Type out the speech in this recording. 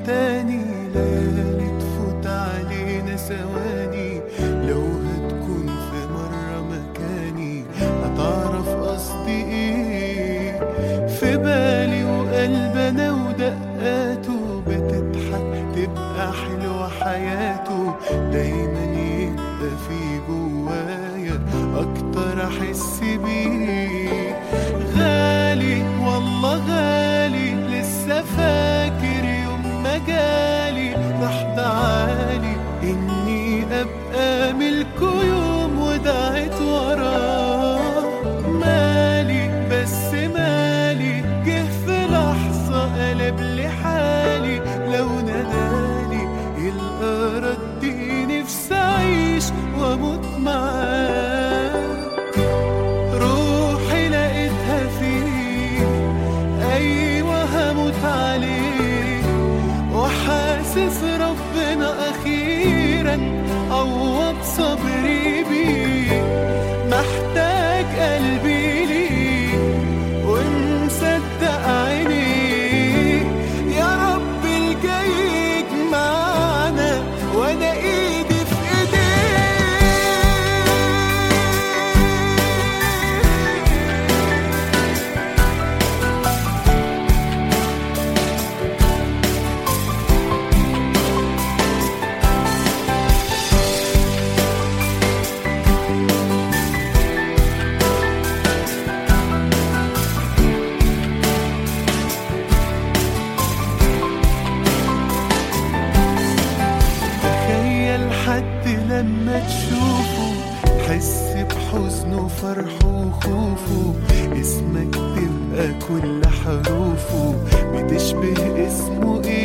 تاني ليالي تفوت علينا ثواني لو هتكون في مرة مكاني هتعرف قصدي ايه في بالي وقلبنا ودقاته بتضحك تبقى حلوة حياته دايما يبقى في جوايا اكتر احس بيه غالي والله غالي لسه فاكر يوم ما جالي راح تعالي اني ابقى ملكه يوم ودعت وراه مالي بس مالي جه في لحظة قلب لي حالي لو نادالي يلقى ردي نفسي أعيش وأموت معاه روحي لقيتها فيه أيوة هموت عليه وحاسس ربنا أخيرا عوض صبري بيه محتاج قلبي ليه ومصدق عينيه يا رب الجاي يجمعنا وانا ايدي في ايديه تخيل حد لما تشوفه تحس بحزنه وفرحه وخوفه اسمك تبقى كل حروفه بتشبه اسمه ايه